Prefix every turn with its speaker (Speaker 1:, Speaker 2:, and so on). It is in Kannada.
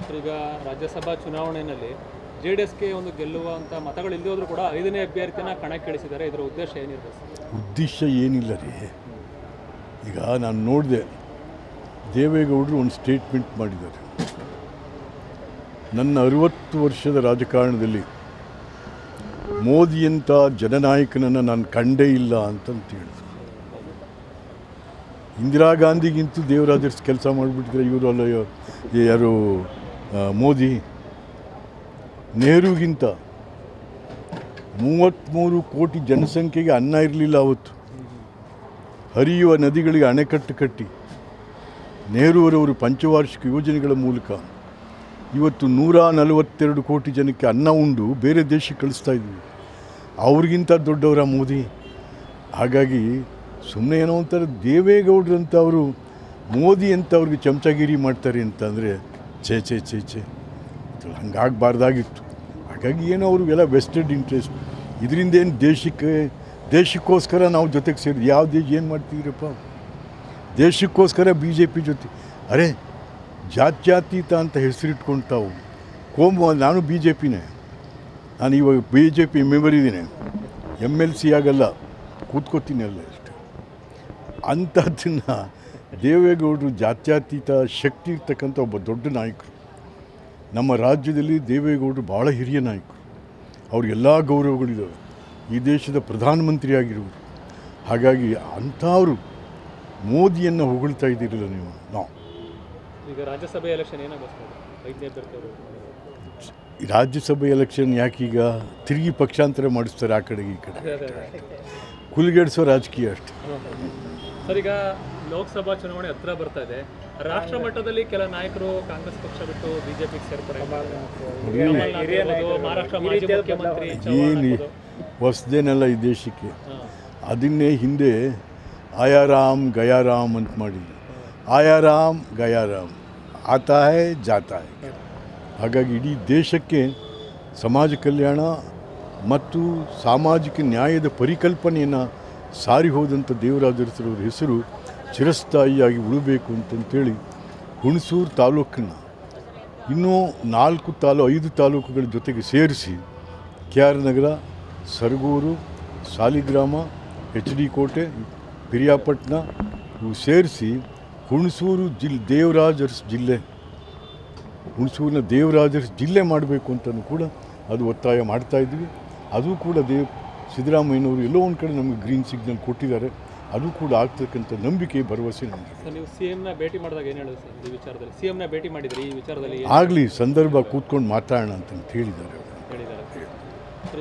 Speaker 1: ಸರ್ ಈಗ ರಾಜ್ಯಸಭಾ ಚುನಾವಣೆಯಲ್ಲಿ ಜೆ ಡಿ ಎಸ್ಗೆ ಒಂದು ಗೆಲ್ಲುವಂಥ ಮತಗಳು ಇಲ್ಲದೆ ಹೋದ್ರೂ ಕೂಡ ಐದನೇ ಅಭ್ಯರ್ಥಿನ ಕಣಕ್ಕಿಳಿಸಿದ್ದಾರೆ ಇದರ ಉದ್ದೇಶ ಏನಿರುತ್ತೆ ಸರ್
Speaker 2: ಉದ್ದೇಶ ಏನಿಲ್ಲ ರೀ ಈಗ ನಾನು ನೋಡಿದೆ ದೇವೇಗೌಡರು ಒಂದು ಸ್ಟೇಟ್ಮೆಂಟ್ ಮಾಡಿದ್ದಾರೆ ನನ್ನ ಅರುವತ್ತು ವರ್ಷದ ರಾಜಕಾರಣದಲ್ಲಿ ಮೋದಿಯಂಥ ಜನನಾಯಕನನ್ನು ನಾನು ಕಂಡೇ ಇಲ್ಲ ಅಂತಂತ ಹೇಳಿದ್ರು ಇಂದಿರಾ ಗಾಂಧಿಗಿಂತೂ ದೇವರಾಜರ್ಸ್ ಕೆಲಸ ಮಾಡಿಬಿಟ್ಟಿದ್ರೆ ಇವರು ಅಲ್ಲ ಇವ- ಯಾರು ಆ, ಮೋದಿ ನೆಹರುಗಿಂತ ಮೂವತ್ತ್ಮೂರು ಕೋಟಿ ಜನಸಂಖ್ಯೆಗೆ ಅನ್ನ ಇರಲಿಲ್ಲ ಅವತ್ತು ಹರಿಯುವ ನದಿಗಳಿಗೆ ಅಣೆಕಟ್ಟು ಕಟ್ಟಿ ನೆಹರೂರವರು ಪಂಚವಾರ್ಷಿಕ ಯೋಜನೆಗಳ ಮೂಲಕ ಇವತ್ತು ನೂರ ನಲವತ್ತೆರಡು ಕೋಟಿ ಜನಕ್ಕೆ ಅನ್ನ ಉಂಡು ಬೇರೆ ದೇಶಕ್ಕೆ ಕಳಿಸ್ತಾ ಇದ್ವಿ ಅವ್ರಿಗಿಂತ ದೊಡ್ಡವರ ಮೋದಿ ಹಾಗಾಗಿ ಸುಮ್ಮನೆ ಏನೋ ಒಂಥರ ದೇವೇಗೌಡರಂತ ಅವರು ಮೋದಿ ಅಂತ ಅವ್ರಿಗೆ ಚಮಚಗಿರಿ ಮಾಡ್ತಾರೆ ಅಂತಂದರೆ ಛೇ ಛೇ ಛೇ ಛೇ ಹಂಗಾಗಬಾರ್ದಾಗಿತ್ತು ಹಾಗಾಗಿ ಏನೋ ಅವರು ಎಲ್ಲ ವೆಸ್ಟೆಡ್ ಇಂಟ್ರೆಸ್ಟ್ ಇದರಿಂದ ಏನು ದೇಶಕ್ಕೆ ದೇಶಕ್ಕೋಸ್ಕರ ನಾವು ಜೊತೆಗೆ ಸೇರಿ ಯಾವ ದೇಶ ಏನು ಮಾಡ್ತೀರಪ್ಪ ದೇಶಕ್ಕೋಸ್ಕರ ಬಿ ಜೆ ಪಿ ಜೊತೆ ಅರೆ ಜಾತ್ಯತೀತ ಅಂತ ಹೆಸರಿಟ್ಕೊಂಡು ತಾವು ಕೋಮು ನಾನು ಬಿ ಜೆ ಪಿನೇ ನಾನು ಇವಾಗ ಬಿ ಜೆ ಪಿ ಮೆಂಬರ್ ಇದ್ದೀನಿ ಎಮ್ ಎಲ್ ಸಿ ಆಗಲ್ಲ ಕೂತ್ಕೋತೀನಿ ಅಲ್ಲ ಅಷ್ಟೇ ಅಂಥದ್ದನ್ನು ದೇವೇಗೌಡರು ಜಾತ್ಯತೀತ ಶಕ್ತಿ ಇರ್ತಕ್ಕಂಥ ಒಬ್ಬ ದೊಡ್ಡ ನಾಯಕರು ನಮ್ಮ ರಾಜ್ಯದಲ್ಲಿ ದೇವೇಗೌಡರು ಭಾಳ ಹಿರಿಯ ನಾಯಕರು ಅವ್ರಿಗೆಲ್ಲ ಗೌರವಗಳಿದ್ದಾವೆ ಈ ದೇಶದ ಪ್ರಧಾನಮಂತ್ರಿ ಆಗಿರುವರು ಹಾಗಾಗಿ ಅಂಥವರು ಮೋದಿಯನ್ನು ಹೊಗಳ್ತಾ ಇದ್ದೀರಲ್ಲ ನೀವು ನಾವು
Speaker 1: ಈಗ ರಾಜ್ಯಸಭೆ ಎಲೆಕ್ಷನ್ ಏನಾಗುತ್ತೆ ಐದನೇ ಅಭ್ಯರ್ಥಿ ಅವರು
Speaker 2: ಈ ರಾಜ್ಯಸಭೆ ಎಲೆಕ್ಷನ್ ಯಾಕೀಗ ತಿರುಗಿ ಪಕ್ಷಾಂತರ ಮಾಡಿಸ್ತಾರೆ ಆ ಕಡೆಗೆ ಈ ಕಡೆ
Speaker 1: ಅದೇ ಅದೇ ಅದೇ
Speaker 2: ಕುಲಿಗೆಡಿಸೋ ರಾಜಕೀಯ ಅಷ್ಟೆ
Speaker 1: ಸರ್ ಈಗ ಲೋಕಸಭಾ ಚುನಾವಣೆ ಹತ್ರ ಬರ್ತಾ ಇದೆ ರಾಷ್ಟ್ರ ಮಟ್ಟದಲ್ಲಿ ಕೆಲ ನಾಯಕರು ಕಾಂಗ್ರೆಸ್ ಪಕ್ಷ ಬಿಟ್ಟು ಬಿಜೆಪಿಗೆ ಸೇರ್ಪಡೆ ಕಮಲ್ನಾಥ್ ಇರ್ಬೋದು, ಮಹಾರಾಷ್ಟ್ರ ಮಾಜಿ ಮುಖ್ಯಮಂತ್ರಿ ಚೌಹಾಣ್
Speaker 2: ಏನು
Speaker 1: ಆಗ್ಬೋದು.
Speaker 2: ಹೊಸದೇನಲ್ಲ ಈ ದೇಶಕ್ಕೆ
Speaker 1: ಹಾ.
Speaker 2: ಅದನ್ನೇ ಹಿಂದೆ ಆಯಾರಾಮ್ ಗಯಾರಾಮ್ ಅಂತ ಮಾಡಿದ್ರು ಆಯಾರಾಮ್ ಗಯಾರಾಮ್ ಆತಾ ಹೈ ಜಾತಾ ಹೈ ಹಾಗಾಗಿ ಇಡೀ ದೇಶಕ್ಕೆ ಸಮಾಜ ಕಲ್ಯಾಣ ಮತ್ತು ಸಾಮಾಜಿಕ ನ್ಯಾಯದ ಪರಿಕಲ್ಪನೆಯನ್ನು ಸಾರಿ ಹೋದಂಥ ದೇವರಾಜರಸರವ್ರ ಹೆಸರು ಚಿರಸ್ಥಾಯಿಯಾಗಿ ಉಳಬೇಕು ಅಂತಂತೇಳಿ ಹುಣಸೂರು ತಾಲೂಕನ್ನು ಇನ್ನೂ ನಾಲ್ಕು ತಾಲೂ ಐದು ತಾಲೂಕುಗಳ ಜೊತೆಗೆ ಸೇರಿಸಿ K R Nagar Saragur Saligrama H D Kote Piriyapatna ಇವು ಸೇರಿಸಿ ಹುಣಸೂರು ಜಿಲ್ ದೇವರಾಜರ್ಸ್ ಜಿಲ್ಲೆ ಹುಣಸೂರಿನ ದೇವರಾಜರ್ಸ್ ಜಿಲ್ಲೆ ಮಾಡಬೇಕು ಅಂತಲೂ ಕೂಡ ಅದು ಒತ್ತಾಯ ಮಾಡ್ತಾ ಇದ್ವಿ ಅದು ಕೂಡ ದೇವ್ ಸಿದ್ದರಾಮಯ್ಯನವರು ಎಲ್ಲೋ ಒಂದು ಕಡೆ ನಮಗೆ ಗ್ರೀನ್ ಸಿಗ್ನಲ್ ಕೊಟ್ಟಿದ್ದಾರೆ ಅದು ಕೂಡ ಆಗ್ತಕ್ಕಂಥ ನಂಬಿಕೆ ಭರವಸೆ ನಮಗೆ
Speaker 1: ಸರ್ ನೀವು ಸಿ ನ ಭೇಟಿ ಮಾಡಿದಾಗ ಏನು ಹೇಳಿದ್ರು ಸರ್ ಈ ವಿಚಾರದಲ್ಲಿ ಸಿ ನ ಭೇಟಿ ಮಾಡಿದ್ರಿ ಈ ವಿಚಾರದಲ್ಲಿ ಏನ್-
Speaker 2: ಆಗಲಿ ಸಂದರ್ಭ ಕೂತ್ಕೊಂಡು ಮಾತಾಡೋಣ ಅಂತ ಹೇಳಿದ್ದಾರೆ